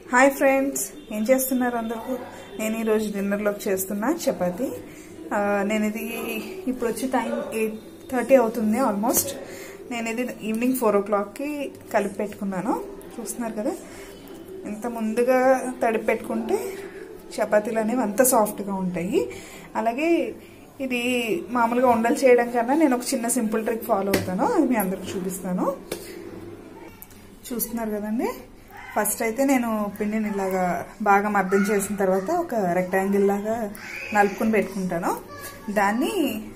hi friends ఏం చేస్తున్నారు అందరూ నేను ఈరోజు డిన్నర్లోకి చేస్తున్నా చపాతి ఆ, నేను ఇది ఇప్పుడు వచ్చి టైం ఎయిట్ థర్టీ అవుతుంది ఆల్మోస్ట్ నేను ఇది ఈవినింగ్ ఫోర్ ఓ క్లాక్కి కలిపి పెట్టుకున్నాను చూస్తున్నారు కదా ఇంత ముందుగా తడిపి పెట్టుకుంటే చపాతీలు అనేవి అంత సాఫ్ట్గా ఉంటాయి అలాగే ఇది మామూలుగా ఉండలు చేయడం కన్నా నేను ఒక చిన్న సింపుల్ ట్రిక్ ఫాలో అవుతాను అది మీ అందరికి చూపిస్తాను చూస్తున్నారు కదండి ఫస్ట్ అయితే నేను పిండిని ఇలాగా బాగా మర్దం చేసిన తర్వాత ఒక రెక్టాంగిల్ లాగా నలుపుకొని పెట్టుకుంటాను దాన్ని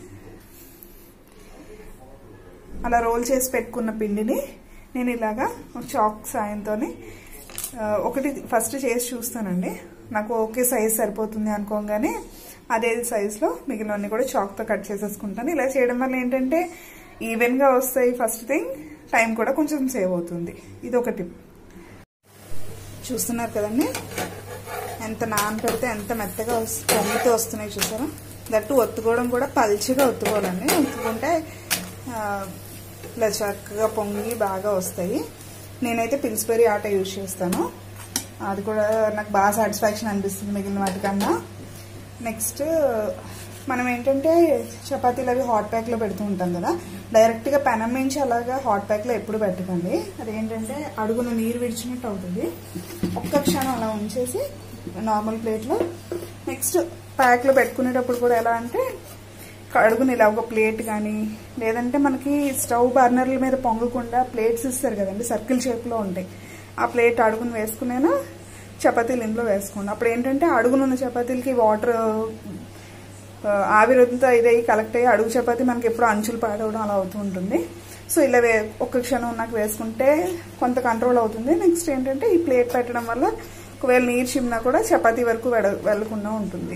అలా రోల్ చేసి పెట్టుకున్న పిండిని నేను ఇలాగా చాక్ సాయంతో ఒకటి ఫస్ట్ చేసి చూస్తానండి నాకు ఓకే సైజ్ సరిపోతుంది అనుకోగానే అదే సైజులో మిగిలినవన్నీ కూడా చాక్తో కట్ చేసేసుకుంటాను ఇలా చేయడం వల్ల ఏంటంటే ఈవెన్గా వస్తాయి ఫస్ట్ థింగ్ టైం కూడా కొంచెం సేవ్ అవుతుంది ఇది ఒక టిప్ చూస్తున్నారు కదండి ఎంత నాన పెడితే ఎంత మెత్తగా వస్తు- పొంగితే వస్తున్నాయి చూసారా దట్టు ఒత్తుకోవడం కూడా పల్చిగా ఒత్తుకోవాలండి ఒత్తుకుంటే ఆ, ఇలా చక్కగా పొంగి బాగా వస్తాయి నేనైతే పిల్స్బెరీ ఆట యూజ్ చేస్తాను అది కూడా నాకు బాగా సాటిస్ఫాక్షన్ అనిపిస్తుంది మిగిలిన వాటికన్నా నెక్స్ట్ మనం ఏంటంటే చపాతీలు అవి హాట్ ప్యాక్లో పెడుతూ ఉంటాం కదా డైరెక్ట్గా పెనం నుంచి అలాగా హాట్ ప్యాక్లో ఎప్పుడు పెట్టకండి అదేంటంటే అడుగున నీరు విడిచినట్టు అవుతుంది ఒక్క క్షణం అలా ఉంచేసి నార్మల్ ప్లేట్లో నెక్స్ట్ ప్యాక్లో పెట్టుకునేటప్పుడు కూడా ఎలా అంటే అడుగుని ఇలా ఒక ప్లేట్ కానీ లేదంటే మనకి స్టవ్ బర్నర్ల మీద పొంగకుండా ప్లేట్స్ ఇస్తారు కదండి సర్కిల్ షేప్లో ఉంటాయి ఆ ప్లేట్ అడుగుని వేసుకునేనా చపాతీలు ఇందులో వేసుకోండి అప్పుడు ఏంటంటే అడుగునున్న చపాతీలకి వాటర్ ఆవిరంతా ఇదయ్యి కలెక్ట్ అయ్యి అడుగు చపాతీ మనకి ఎప్పుడు అంచులు పాడవడం అలా అవుతూ ఉంటుంది సో ఇలా వే ఒక్క క్షణం నాకు వేసుకుంటే కొంత కంట్రోల్ అవుతుంది నెక్స్ట్ ఏంటంటే ఈ ప్లేట్ పెట్టడం వల్ల ఒకవేళ నీరు చిమ్మినా కూడా చపాతీ వరకు వెడ వెళ్లకుండా ఉంటుంది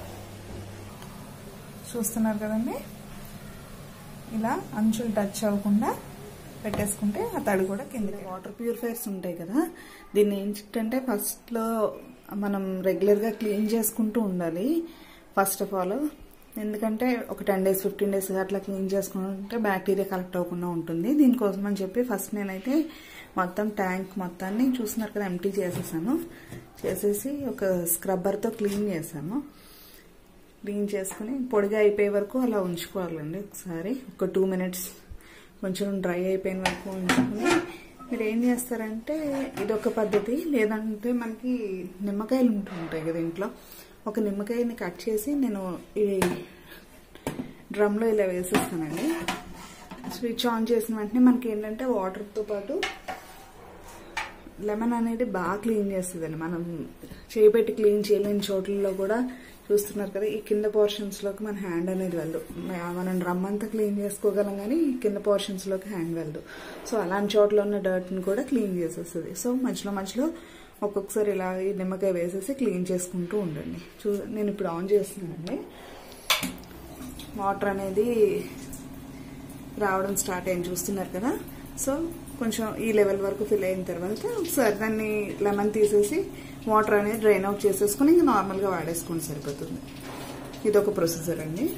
చూస్తున్నారు కదండి ఇలా అంచులు టచ్ అవ్వకుండా పెట్టేసుకుంటే ఆ తడి కూడా కింద వాటర్ ప్యూరిఫైర్స్ ఉంటాయి కదా దీన్ని ఏంటంటే ఫస్ట్లో మనం రెగ్యులర్గా క్లీన్ చేసుకుంటూ ఉండాలి ఫస్ట్ ఆఫ్ ఆల్ ఎందుకంటే ఒక టెన్ డేస్ ఫిఫ్టీన్ డేస్ అట్లా క్లీన్ చేసుకుంటే బ్యాక్టీరియా కలెక్ట్ అవ్వకుండా ఉంటుంది దీనికోసం అని చెప్పి ఫస్ట్ నేనైతే మొత్తం ట్యాంక్ మొత్తాన్ని చూస్తున్నారు కదా ఎంటీ చేసేసాను చేసేసి ఒక స్క్రబ్బర్తో క్లీన్ చేశాను క్లీన్ చేసుకుని పొడిగా అయిపోయే వరకు అలా ఉంచుకోవాలండి ఒకసారి ఒక టూ మినిట్స్ కొంచెం డ్రై అయిపోయిన వరకు ఉంచుకుని మీరు ఏం చేస్తారంటే ఇదొక పద్ధతి లేదంటే మనకి నిమ్మకాయలు ఉంటూ ఉంటాయి కదా ఇంట్లో ఒక నిమ్మకాయని కట్ చేసి నేను ఈ డ్రమ్లో ఇలా వేసేస్తానండి స్విచ్ ఆన్ చేసిన వెంటనే మనకి ఏంటంటే వాటర్తో పాటు లెమన్ అనేది బాగా క్లీన్ చేస్తుందండి మనం చేపెట్టి క్లీన్ చేయలేని చోట్లలో కూడా చూస్తున్నారు కదా ఈ కింద పోర్షన్స్లోకి మన హ్యాండ్ అనేది వెళ్ళదు మ- మనం డ్రమ్ అంతా క్లీన్ చేసుకోగలం కానీ ఈ కింద పోర్షన్స్లోకి హ్యాండ్ వెళ్ళదు సో అలాంటి చోట్ల ఉన్న డర్ట్ని కూడా క్లీన్ చేసేస్తుంది సో మధ్యలో మధ్యలో ఒక్కొక్కసారి ఇలా ఈ నిమ్మకాయ వేసేసి క్లీన్ చేసుకుంటూ ఉండండి చూ నేను ఇప్పుడు ఆన్ చేస్తున్నానండి వాటర్ అనేది రావడం స్టార్ట్ అయింది చూస్తున్నారు కదా సో కొంచెం ఈ లెవెల్ వరకు ఫిల్ అయిన తర్వాత ఒకసారి దాన్ని లెమన్ తీసేసి వాటర్ అనేది డ్రైన్ అవుట్ చేసేసుకుని ఇంకా నార్మల్గా వాడేసుకొని సరిపోతుంది ఇది ఒక ప్రొసీజర్ అండి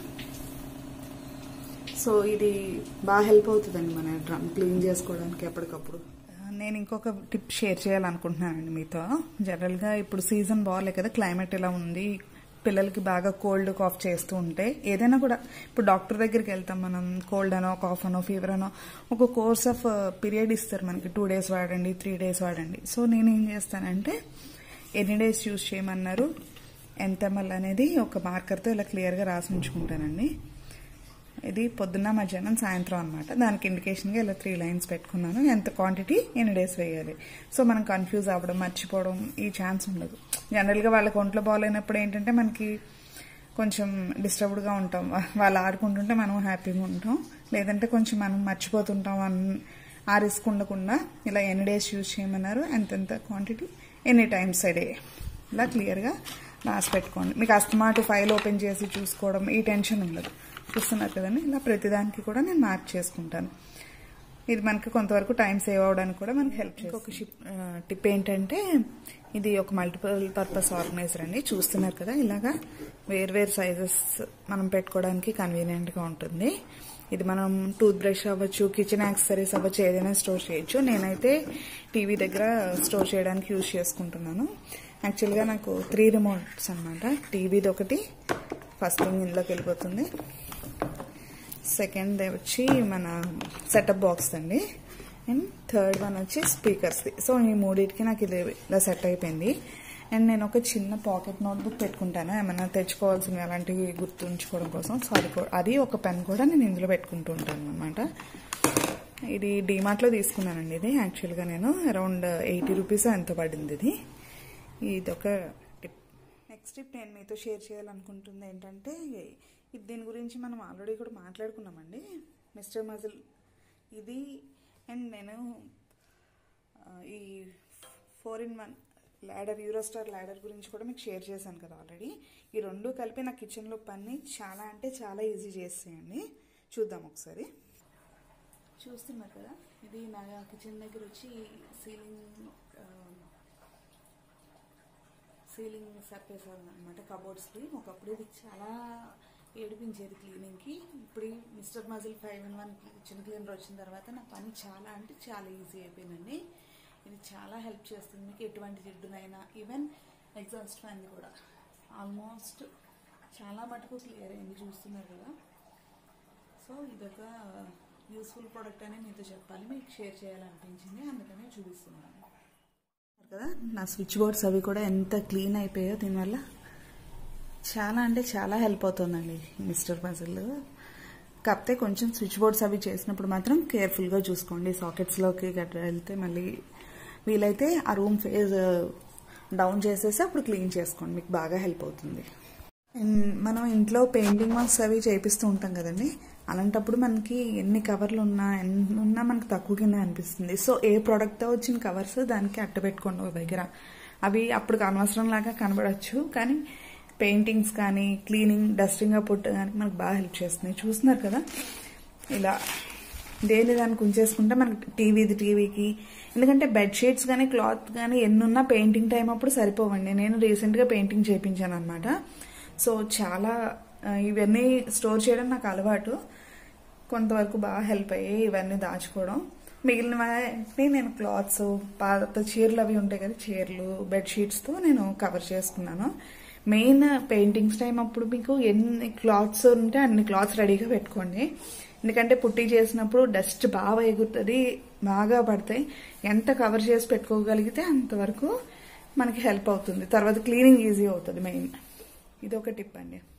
సో ఇది బాగా హెల్ప్ అవుతుందండి మన డ్రమ్ క్లీన్ చేసుకోవడానికి ఎప్పటికప్పుడు నేను ఇంకొక టిప్ షేర్ చేయాలనుకుంటున్నానండి మీతో జనరల్గా ఇప్పుడు సీజన్ బాగాలే కదా క్లైమేట్ ఎలా ఉంది పిల్లలకి బాగా కోల్డ్ కాఫ్ చేస్తూ ఉంటే ఏదైనా కూడా ఇప్పుడు డాక్టర్ దగ్గరికి వెళ్తాం మనం కోల్డ్ అనో కాఫ్ అనో ఫీవర్ అనో ఒక కోర్స్ ఆఫ్ పీరియడ్ ఇస్తారు మనకి టూ డేస్ వాడండి త్రీ డేస్ వాడండి సో నేను ఏం చేస్తానంటే ఎన్ని డేస్ యూజ్ చేయమన్నారు ఎంత ఎంఎల్ అనేది ఒక మార్కర్తో ఇలా క్లియర్గా రాసి ఉంచుకుంటానండి ఇది పొద్దున్న మధ్యాహ్నం సాయంత్రం అనమాట దానికి ఇండికేషన్గా ఇలా త్రీ లైన్స్ పెట్టుకున్నాను ఎంత క్వాంటిటీ ఎన్ని డేస్ వేయాలి సో మనం కన్ఫ్యూజ్ అవ్వడం మర్చిపోవడం ఈ ఛాన్స్ ఉండదు జనరల్గా వాళ్ళకి ఒంట్లో బాగాలేనప్పుడు ఏంటంటే మనకి కొంచెం డిస్టర్బ్డ్గా ఉంటాం వా- వాళ్ళు ఆడుకుంటుంటే మనం హ్యాపీగా ఉంటాం లేదంటే కొంచెం మనం మర్చిపోతుంటాం అన్ ఆ రిస్క్ ఉండకుండా ఇలా ఎన్ని డేస్ యూజ్ చేయమన్నారు ఎంతెంత క్వాంటిటీ ఎన్ని టైమ్స్ a డే ఇలా క్లియర్గా రాసి పెట్టుకోండి మీకు అస్తమాటు ఫైల్ ఓపెన్ చేసి చూసుకోవడం ఈ టెన్షన్ ఉండదు చూస్తున్నారు కదండి ఇలా ప్రతిదానికి కూడా నేను మార్క్ చేసుకుంటాను ఇది మనకి కొంతవరకు టైం సేవ్ అవడానికి కూడా మనకి హెల్ప్ చేస్తుంది ఒక షిప్ టిప్ ఏంటంటే ఇది ఒక మల్టిపుల్ పర్పస్ ఆర్గనైజర్ అండి చూస్తున్నారు కదా ఇలాగా వేర్వేరు సైజెస్ మనం పెట్టుకోవడానికి కన్వీనియంట్గా ఉంటుంది ఇది మనం టూత్ బ్రష్ అవ్వచ్చు కిచెన్ యాక్సెసరీస్ అవ్వచ్చు ఏదైనా స్టోర్ చేయొచ్చు నేనైతే టీవీ దగ్గర స్టోర్ చేయడానికి యూజ్ చేసుకుంటున్నాను యాక్చువల్గా నాకు త్రీ రిమోట్స్ అనమాట టీవీది ఒకటి ఫస్ట్ థింగ్ ఇందులోకి వెళ్ళిపోతుంది సెకండ్ వచ్చి మన సెటప్ బాక్స్ అండి అండ్ థర్డ్ వన్ వచ్చి స్పీకర్స్ది సో ఈ మూడింటికి నాకు ఇది ఇలా సెట్ అయిపోయింది అండ్ నేను ఒక చిన్న పాకెట్ నోట్బుక్ పెట్టుకుంటాను ఏమైనా తెచ్చుకోవాల్సినవి అలాంటివి గుర్తుంచుకోవడం కోసం సో అది కూ- అది ఒక పెన్ కూడా నేను ఇందులో పెట్టుకుంటూ ఉంటాను అనమాట ఇది డీమార్ట్లో తీసుకున్నానండి ఇది యాక్చువల్గా నేను అరౌండ్ ఎయిటీ రూపీస్ ఎంత పడింది ఇది ఇది ఒక టిప్ నెక్స్ట్ టిప్ నేను మీతో షేర్ చేయాలనుకుంటుంది ఏంటంటే ఇది దీని గురించి మనం ఆల్రెడీ కూడా మాట్లాడుకున్నామండి మిస్టర్ మజిల్ ఇది అండ్ నేను ఆ, ఈ four in one ladder Eurostar ladder గురించి కూడా మీకు షేర్ చేశాను కదా ఆల్రెడీ ఈ రెండు కలిపి నా కిచెన్లో పని చాలా అంటే చాలా ఈజీ చేస్తాయండి చూద్దాం ఒకసారి చూస్తున్నారు కదా ఇది నా కిచెన్ దగ్గర వచ్చి సీలింగ్ సీలింగ్ సర్ఫేసాలు అనమాట కబోర్డ్స్కి ఒకప్పుడు ఇది చాలా ఏడిపించేది క్లీనింగ్కి ఇప్పుడు ఈ Mr Muscle five in one kitchen cleaner వచ్చిన తర్వాత నా పని చాలా అంటే చాలా ఈజీ అయిపోయిందండి ఇది చాలా హెల్ప్ చేస్తుంది మీకు ఎటువంటి జిడ్డునైనా ఈవెన్ ఎగ్జాస్ట్ ఫ్యాన్ కూడా ఆల్మోస్ట్ చాలా మటుకు క్లియర్ అయింది చూస్తున్నారు కదా సో ఇదొక యూస్ఫుల్ ప్రోడక్ట్ అని మీతో చెప్పాలి మీకు షేర్ చేయాలనిపించింది అందుకనే చూపిస్తున్నాను కదా నా స్విచ్ బోర్డ్స్ అవి కూడా ఎంత క్లీన్ అయిపోయాయో దీనివల్ల చాలా అంటే చాలా హెల్ప్ అవుతుందండి మిస్టర్ పజిల్ కాకపోతే కొంచెం స్విచ్ బోర్డ్స్ అవి చేసినప్పుడు మాత్రం కేర్ఫుల్గా చూసుకోండి సాకెట్స్లోకి గట్రా వెళ్తే మళ్ళీ వీలైతే ఆ రూమ్ ఫేజ్ డౌన్ చేసేసి అప్పుడు క్లీన్ చేసుకోండి మీకు బాగా హెల్ప్ అవుతుంది అండ్ మనం ఇంట్లో పెయింటింగ్ వర్క్స్ అవి చేపిస్తూ ఉంటాం కదండి అలాంటప్పుడు మనకి ఎన్ని కవర్లు ఉన్నా ఎన్ని ఉన్నా మనకు తక్కువ కింద అనిపిస్తుంది సో ఏ ప్రోడక్ట్తో వచ్చిన కవర్స్ దానికి అట్ట పెట్టుకోండి ఒక దగ్గర అవి అప్పుడు అనవసరం లాగా కనబడచ్చు కానీ పెయింటింగ్స్ కానీ క్లీనింగ్ డస్టింగ్ అప్ కానీ మనకు బాగా హెల్ప్ చేస్తుంది చూస్తున్నారు కదా ఇలా దేని దానికి ఉంచేసుకుంటే మనకి టీవీది టీవీకి ఎందుకంటే బెడ్షీట్స్ కానీ క్లాత్ కానీ ఎన్నున్నా పెయింటింగ్ టైం అప్పుడు సరిపోవండి నేను రీసెంట్గా పెయింటింగ్ చేయించాను అనమాట సో చాలా ఆ, ఇవన్నీ స్టోర్ చేయడం నాకు అలవాటు కొంతవరకు బాగా హెల్ప్ అయ్యాయి ఇవన్నీ దాచుకోవడం మిగిలినవి నేను క్లాత్స్ పాత చీరలు అవి ఉంటాయి కదా చీరలు బెడ్షీట్స్తో నేను కవర్ చేసుకున్నాను మెయిన్ పెయింటింగ్స్ టైం అప్పుడు మీకు ఎన్ని క్లాత్స్ ఉంటే అన్ని క్లాత్స్ రెడీగా పెట్టుకోండి ఎందుకంటే పుట్టి చేసినప్పుడు డస్ట్ బాగా ఎగురుతుంది బాగా పడతాయి ఎంత కవర్ చేసి పెట్టుకోగలిగితే అంతవరకు మనకి హెల్ప్ అవుతుంది తర్వాత క్లీనింగ్ ఈజీ అవుతుంది మెయిన్ ఇది ఒక టిప్ అండి